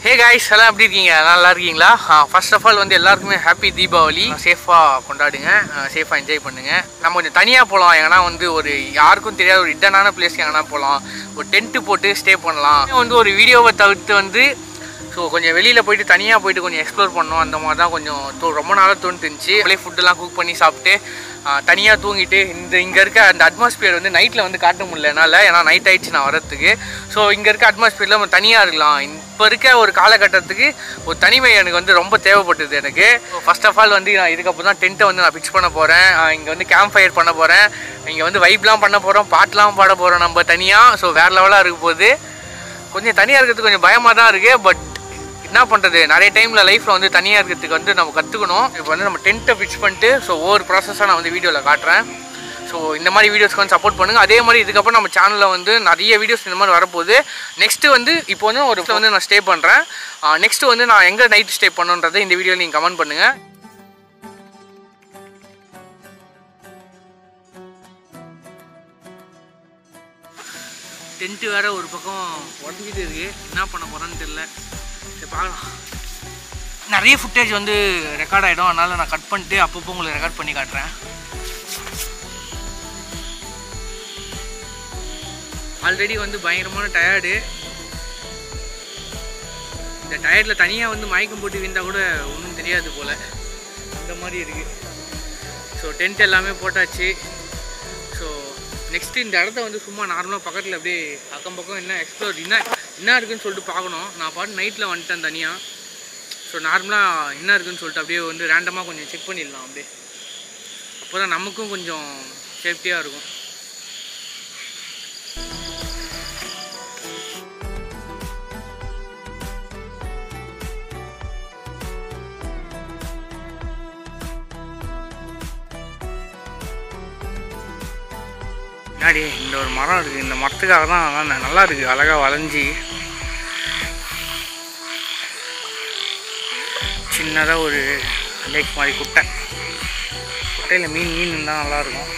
Hey guys எல்லாம் எப்படி இருக்கீங்க எல்லாம் நல்லா இருக்கீங்களா ஃபர்ஸ்ட் ஆஃப் ஆல் வந்து எல்லாருக்குமே ஹாப்பி தீபாவளி சேஃபாக கொண்டாடுங்க சேஃபாக என்ஜாய் பண்ணுங்க நம்ம கொஞ்சம் தனியாக போகலாம் எங்கன்னா வந்து ஒரு யாருக்கும் தெரியாத ஒரு இடனான பிளேஸ்க்கு எங்கன்னா போகலாம் ஒரு டென்ட்டு போட்டு ஸ்டே பண்ணலாம் வந்து ஒரு வீடியோவை தவிர்த்து வந்து ஸோ கொஞ்சம் வெளியில் போயிட்டு தனியாக போயிட்டு கொஞ்சம் எக்ஸ்ப்ளோர் பண்ணோம் அந்த மாதிரி தான் கொஞ்சம் தோ- ரொம்ப நாளாக தோணுச்சு இருந்துச்சு அப்படியே ஃபுட்டெல்லாம் குக் பண்ணி சாப்பிட்டு தனியாக தூங்கிட்டு இந்த இங்கே இருக்க அந்த அட்மாஸ்பியர் வந்து நைட்டில் வந்து காட்ட முடியல என்னால் ஏன்னா நைட் ஆயிடுச்சு நான் வரத்துக்கு ஸோ இங்கே இருக்க அட்மாஸ்பியரில் நம்ம தனியாக இருக்கலாம் இப்போ இருக்க ஒரு காலகட்டத்துக்கு ஒரு தனிமை எனக்கு வந்து ரொம்ப தேவைப்பட்டது எனக்கு ஃபர்ஸ்ட் ஆஃப் ஆல் வந்து நான் இதுக்கப்புறம் தான் டென்ட்டை வந்து நான் பிக்ஸ் பண்ண போகிறேன் இங்கே வந்து கேம்ப் ஃபயர் பண்ண போகிறேன் இங்கே வந்து வைப்லாம் பண்ண போகிறோம் பாட்டெலாம் பாட போகிறோம் நம்ம தனியாக ஸோ வேறு லெவலாக இருக்க போகுது கொஞ்சம் தனியாக இருக்கிறதுக்கு கொஞ்சம் பயமாக தான் இருக்குது பட் என்ன பண்ணுறது நிறைய டைமில் லைஃப்பில் வந்து தனியாக இருக்கிறதுக்கு வந்து நம்ம கற்றுக்கணும் இப்போ வந்து நம்ம டென்ட்டை ஃபிக்ஸ் பண்ணிட்டு ஸோ ஒவ்வொரு ப்ராசஸாக நான் வந்து வீடியோவில் காட்டுறேன் ஸோ இந்த மாதிரி வீடியோஸ்க்கு வந்து சப்போர்ட் பண்ணுங்கள் அதே மாதிரி இதுக்கப்புறம் நம்ம சேனலில் வந்து நிறைய வீடியோஸ் இந்த மாதிரி வரப்போகுது நெக்ஸ்ட்டு வந்து இப்போ வந்து ஒரு இடத்துல வந்து நான் ஸ்டே பண்ணுறேன் நெக்ஸ்ட்டு வந்து நான் எங்கே நைட் ஸ்டே பண்ணுன்றதை இந்த வீடியோவில் நீங்கள் கமெண்ட் பண்ணுங்கள் டென்ட்டு வேற ஒரு பக்கம் உடஞ்சிட்டு இருக்கு என்ன பண்ண போகிறேன்னு தெரியல சரி பார்க்கலாம் நிறைய ஃபுட்டேஜ் வந்து ரெக்கார்ட் ஆகிடும் அதனால் நான் கட் பண்ணிட்டு அப்பப்போ உங்களுக்கு ரெக்கார்ட் பண்ணி காட்டுறேன் ஆல்ரெடி வந்து பயங்கரமான டயர்டு இந்த டயர்டில் தனியாக வந்து மயக்கம் போட்டு விழுந்தா கூட ஒன்றும் தெரியாது போல் இந்த மாதிரி இருக்குது ஸோ டென்ட் எல்லாமே போட்டாச்சு ஸோ நெக்ஸ்ட்டு இந்த இடத்த வந்து சும்மா நார்மலாக பக்கத்தில் அப்படியே அக்கம் பக்கம் என்ன எக்ஸ்ப்ளோர் என்ன என்ன இருக்குன்னு சொல்லிட்டு பார்க்கணும் நான் பாட்டு நைட்டில் வந்துட்டேன் தனியாக ஸோ நார்மலாக என்ன இருக்குன்னு சொல்லிட்டு அப்படியே வந்து ரேண்டமாக கொஞ்சம் செக் பண்ணிடலாம் அப்படியே அப்போ தான் நமக்கும் கொஞ்சம் சேஃப்டியாக இருக்கும் முன்னாடி இந்த ஒரு மரம் இருக்குது இந்த மரத்துக்காக தான் நல்லா- நல்லா இருக்குது அழகாக வளைஞ்சி சின்னதாக ஒரு லேக் மாதிரி குட்டை குட்டையில் மீன் மீன் இருந்தால் நல்லாயிருக்கும்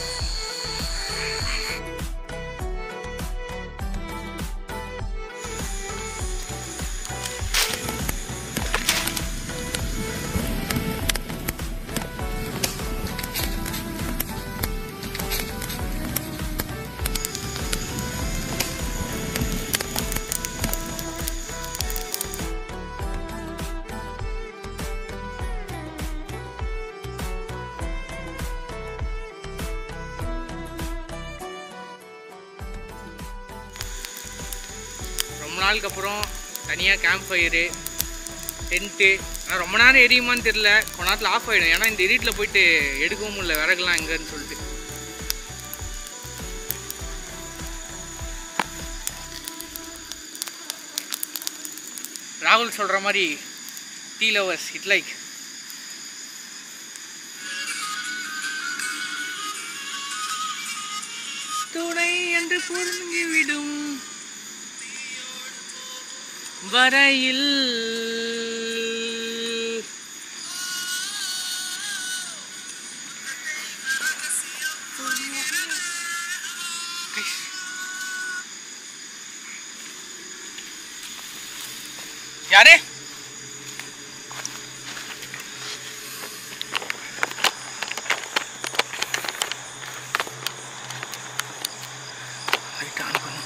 ரொம்ப நாளுக்கு அப்புறம் தனியாக கேம்ப் ஃபயரு டென்ட்டு ஆனால் ரொம்ப நேரம் எரியுமான்னு தெரில கொஞ்ச நேரத்தில் ஆஃப் ஆகிடும் ஏன்னா இந்த இருட்டில் போயிட்டு எடுக்கவும் முடியல விறகுலாம் எங்கன்னு சொல்லிட்டு ராகுல் சொல்கிற மாதிரி டீ லவர்ஸ் இட் லைக் துணை என்று புரிந்துவிடும் வரையில் யாரு Light on பண்ணு.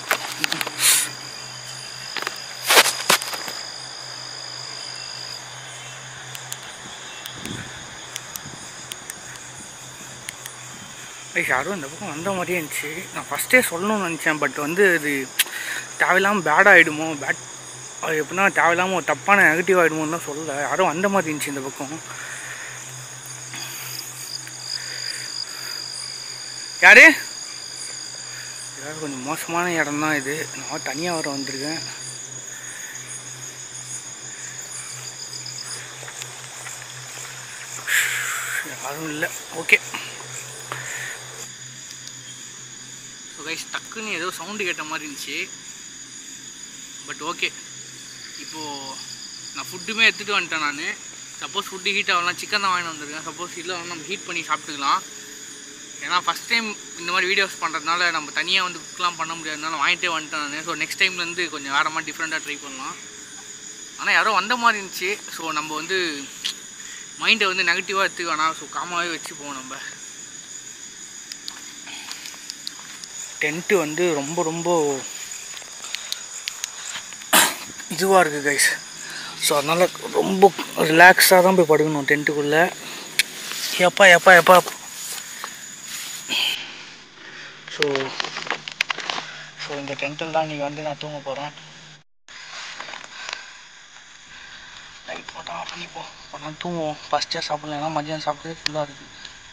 ஐய் யாரும் இந்த பக்கம் வந்த மாதிரியே இருந்துச்சு நான் ஃபஸ்ட்டே சொல்லணும்னு நினச்சேன் பட் வந்து இது தேவையில்லாமல் பேட் ஆகிடுமோ பேட் அது எப்படின்னா தேவையில்லாமல் ஒரு தப்பான நெகட்டிவ் ஆகிடுமோன்னு தான் சொல்லலை யாரும் வந்த மாதிரி இருந்துச்சு இந்த பக்கம் யாரு ஏதாவது கொஞ்சம் மோசமான இடம் தான் இது நான் தனியாக வர வந்திருக்கேன் யாரும் இல்லை ஓகே ஸோ கைஸ் டக்குன்னு ஏதோ சவுண்டு கேட்ட மாதிரி இருந்துச்சு பட் ஓகே இப்போது நான் ஃபுட்டுமே எடுத்துகிட்டு வந்துட்டேன் நான் சப்போஸ் ஃபுட்டு ஹீட் ஆகலாம் சிக்கன் தான் வாங்கிட்டு வந்திருக்கேன் சப்போஸ் இல்லை நம்ம ஹீட் பண்ணி சாப்பிட்டுக்கலாம் ஏன்னா ஃபஸ்ட் டைம் இந்த மாதிரி வீடியோஸ் பண்ணுறதுனால நம்ம தனியாக வந்து குக்லாம் பண்ண முடியாதனால வாங்கிட்டே வந்துட்டேன் நான் ஸோ நெக்ஸ்ட் டைம்லேருந்து கொஞ்சம் வேறு மாதிரி டிஃப்ரெண்ட்டாக ட்ரை பண்ணலாம் ஆனால் யாரோ வந்த மாதிரி இருந்துச்சு ஸோ நம்ம வந்து மைண்டை வந்து நெகட்டிவாக எடுத்துக்க வேணாம் ஸோ காமாவே வச்சு போவோம் நம்ம டென்ட்டு வந்து ரொம்ப ரொம்ப இதுவாக இருக்குது கைஸ் ஸோ அதனால் ரொம்ப ரிலாக்ஸாக தான் போய் படுக்கணும் டென்ட்டுக்குள்ளே எப்பா எப்பா எப்பா ஸோ ஸோ இந்த டென்ட்டில் தான் இன்றைக்கி வந்து நான் தூங்க போகிறேன் லைட் மட்டும் ஆஃப் பண்ணிப்போம் இப்போ நான் தூங்குவோம் ஃபஸ்ட்டாக சாப்பிட்லாம் ஏன்னா மதியானம் சாப்பிட்டதே ஃபுல்லாக இருக்குது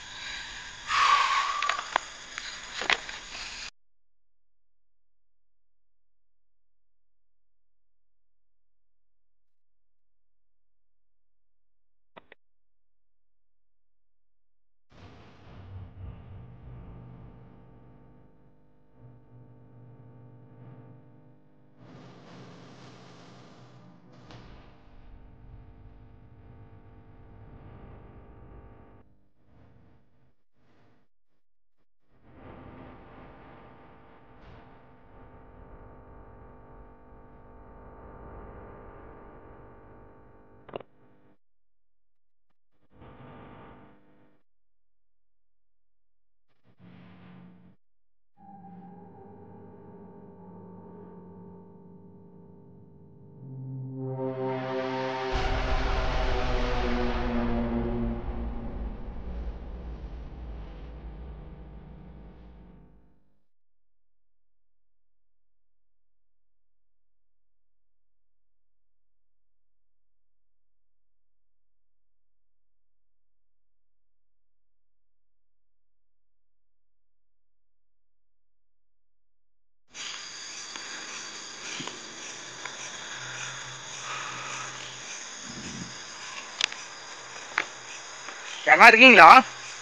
யாரா இருக்கீங்களா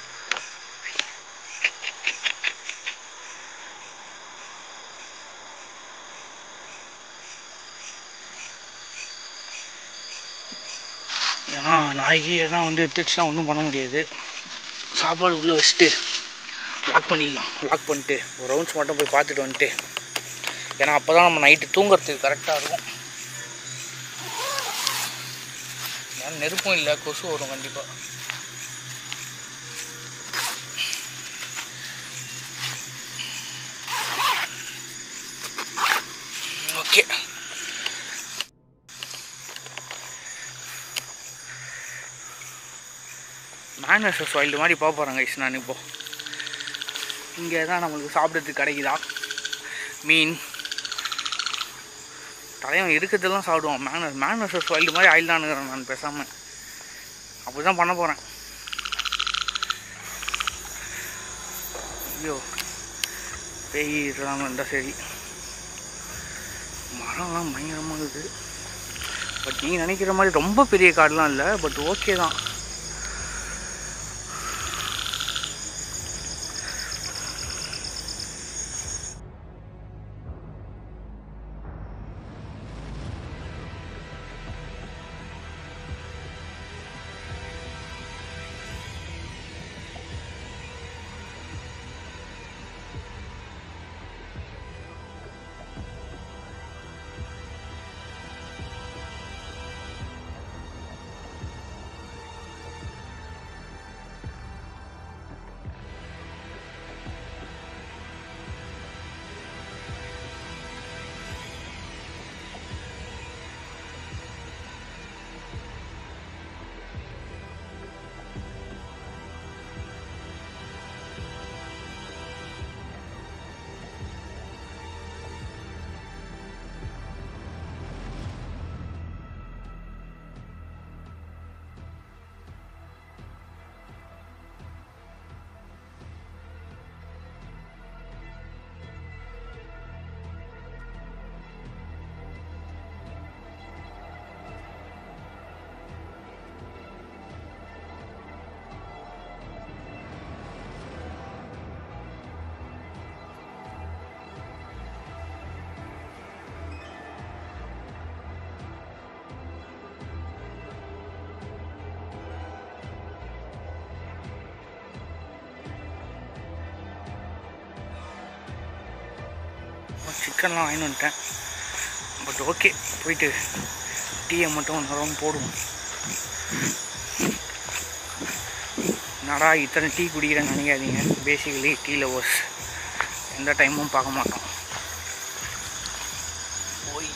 ஏன்னா நாய்க்கு எதனா வந்து எடுத்துச்சுன்னா ஒன்றும் பண்ண முடியாது சாப்பாடு உள்ளே வச்சுட்டு லாக் பண்ணிடலாம் லாக் பண்ணிட்டு ஒரு ரவுண்ட்ஸ் மட்டும் போய் பார்த்துட்டு வந்துட்டு ஏன்னா அப்போ தான் நம்ம நைட்டு தூங்குறதுக்கு கரெக்டாக இருக்கும் ஏன்னா நெருப்பும் இல்லை கொசு வரும் கண்டிப்பாக ஓகே மேனர்ஸஸ் வைல்டு மாதிரி பார்க்க போகிறேன் கைஸ் நான் இப்போ இங்கே தான் நம்மளுக்கு சாப்பிட்றதுக்கு கிடைக்குதா மீன் தலைவன் இருக்கிறதெல்லாம் சாப்பிடுவான் மேனஸ் மேனர்ஸஸ் வைல்டு மாதிரி ஆயில் தான் நான் பேசாமல் அப்படி தான் பண்ண போகிறேன் ஐயோ பேய் இதெல்லாம் இருந்தால் சரி மரம்லாம் பயங்கரமாக இருக்குது பட் நீங்கள் நினைக்கிற மாதிரி ரொம்ப பெரிய காடுலாம் இல்லை பட் ஓகே தான் சிக்கன்லாம் வாங்கிட்டு வந்துட்டேன் பட் ஓகே போயிட்டு டீயை மட்டும் ஒரு நேரம் போடுவோம் நடா இத்தனை டீ குடிக்கிறேன்னு நினைக்காதீங்க பேசிக்கலி டீ லவர்ஸ் எந்த டைமும் பார்க்க மாட்டோம் போய்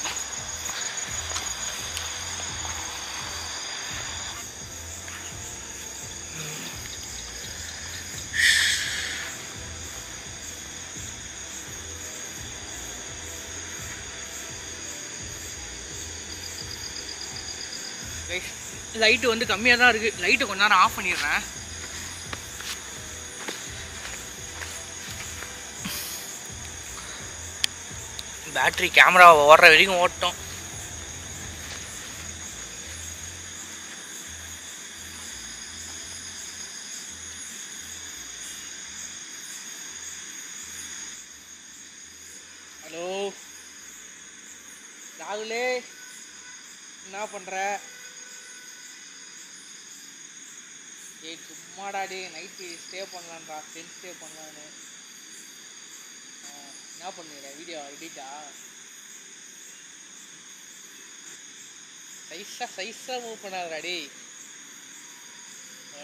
லைட்டு வந்து கம்மியாக தான் இருக்குது லைட்டை கொஞ்ச நேரம் ஆஃப் பண்ணிடுறேன் பேட்ரி கேமரா ஓடுற வரைக்கும் ஓட்டும் ஹலோ ராகுலே என்ன பண்ணுற ஏய் சும்மாடா டே நைட்டு ஸ்டே பண்ணலான்டா டென்த் ஸ்டே பண்ணலான்னு ஆ, என்ன பண்ணுற வீடியோ எடிட்டா சைஸாக சைஸாக மூவ் பண்ணாதடா டேய் ஆ.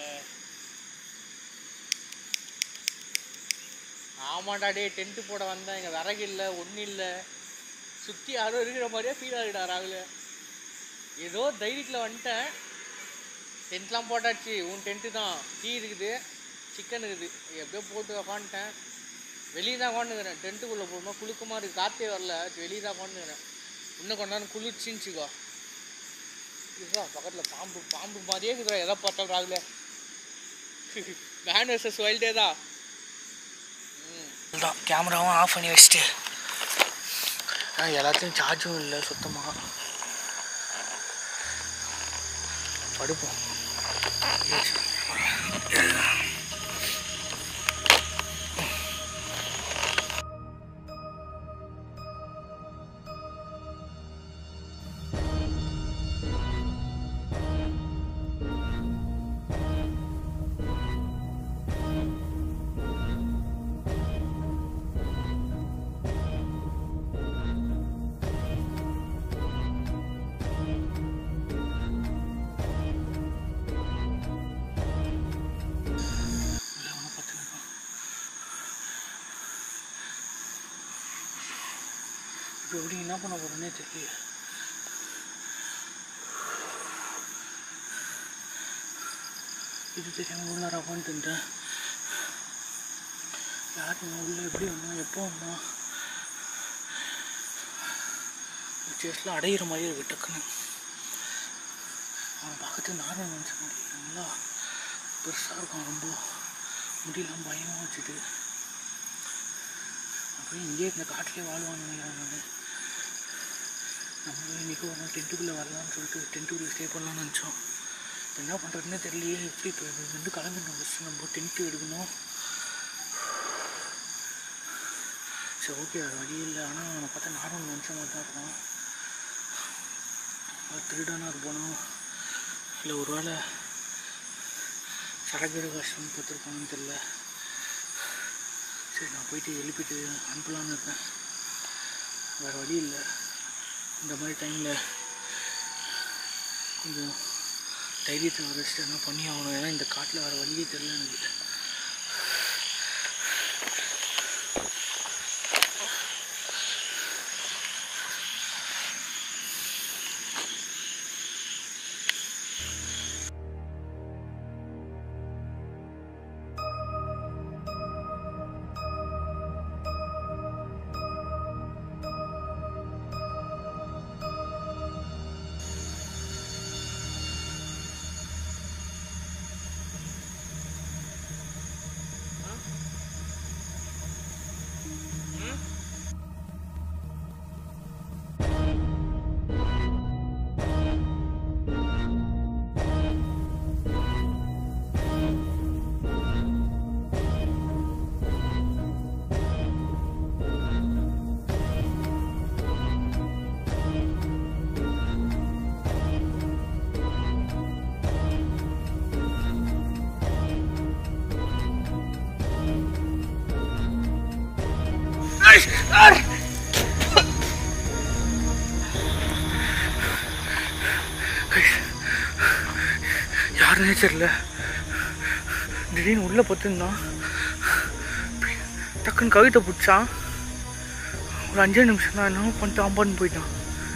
ஆமாண்டா டே டென்ட்டு போட வந்தேன் இங்கே விறகு இல்லை ஒன்றும் இல்லை சுற்றி யாரும் இருக்கிற மாதிரியே ஃபீல் ஆகுடா ராகுல ஏதோ தைரியத்தில் வந்துட்டேன் டென்ட்லாம் போட்டாச்சு உன் டென்ட்டு தான் டீ இருக்குது சிக்கன் இருக்குது எப்படியோ போட்டு உக்காந்துட்டேன் வெளியே தான் உட்காந்துக்கிறேன் டென்ட்டுக்குள்ளே போகும்போது குளுக்கமாக இருக்குது காற்றே வரல வெளியே தான் உட்காந்துக்கிறேன் இன்னும் கொஞ்ச நேரம் குளிர்ச்சின்னுச்சிக்கோ இதுதான் பக்கத்தில் பாம்பு பாம்பு மாதிரியே இருக்குதுடா எதை பார்த்தாலும் ராகுல மேன் வர்சஸ் வைல்டே தான் ம் தான் கேமராவும் ஆஃப் பண்ணி வச்சுட்டு ஆ எல்லாத்தையும் சார்ஜும் இல்லை சுத்தமாக படுப்போம் இப்போ எப்படி என்ன பண்ண போகிறேன்னே தெரியல இது தெரியாமல் உள்ள உட்காந்துட்டேன் யார் உள்ள எப்படி வந்தோம் எப்போ வந்தோம் சேஸ்லாம் அடையிற மாதிரி இருக்கு டக்குன்னு அவன் பார்க்கறதுக்கு நார்மல் மனுஷன் மாதிரி நல்லா பெருசாக இருக்கும் ரொம்ப முடியெல்லாம் பயமாக வச்சுட்டு அப்படியே இங்கேயே இந்த காட்டிலே வாழ்வான்னு நினைக்கிறேன் நான் நம்ம இன்றைக்கி ஒரு நாள் டென்ட்டுக்குள்ளே வரலாம்னு சொல்லிட்டு டென்ட்டுக்குள்ளே ஸ்டே பண்ணலாம்னு நினச்சோம் இப்போ என்ன பண்ணுறதுன்னே தெரியலையே எப்படி இப்போ வந்து கிளம்பிடணும் ஃபஸ்ட்டு நம்ம டென்ட்டு எடுக்கணும் சரி ஓகே அது வழி இல்லை ஆனால் அவனை பார்த்தா நார்மல் மனுஷன் மாதிரி தான் இருக்கான் அது திருடானா இருப்பானோ இல்லை ஒரு வேளை சரக்கு கஷ்டம் பார்த்துருப்பான்னு தெரில சரி நான் போயிட்டு எழுப்பிட்டு அனுப்பலான்னு இருக்கேன் வேறு வழி இல்லை இந்த மாதிரி டைமில் கொஞ்சம் தைரியத்தை வர வச்சுட்டு என்ன பண்ணி ஆகணும் ஏன்னா இந்த காட்டில் வேறு வழியே தெரியல எனக்கு பண்ணானே தெரியல திடீர்னு உள்ளே பார்த்துருந்தான் டக்குன்னு கவிதை பிடிச்சான் ஒரு அஞ்சே நிமிஷம் தான் என்ன பண்ணிட்டு அம்பான்னு போயிட்டான்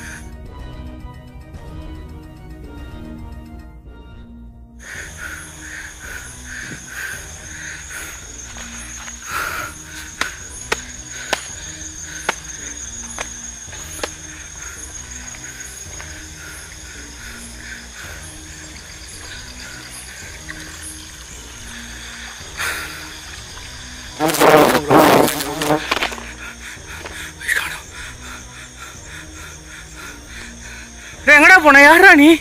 டேய், எங்கடா போன யாரா நீ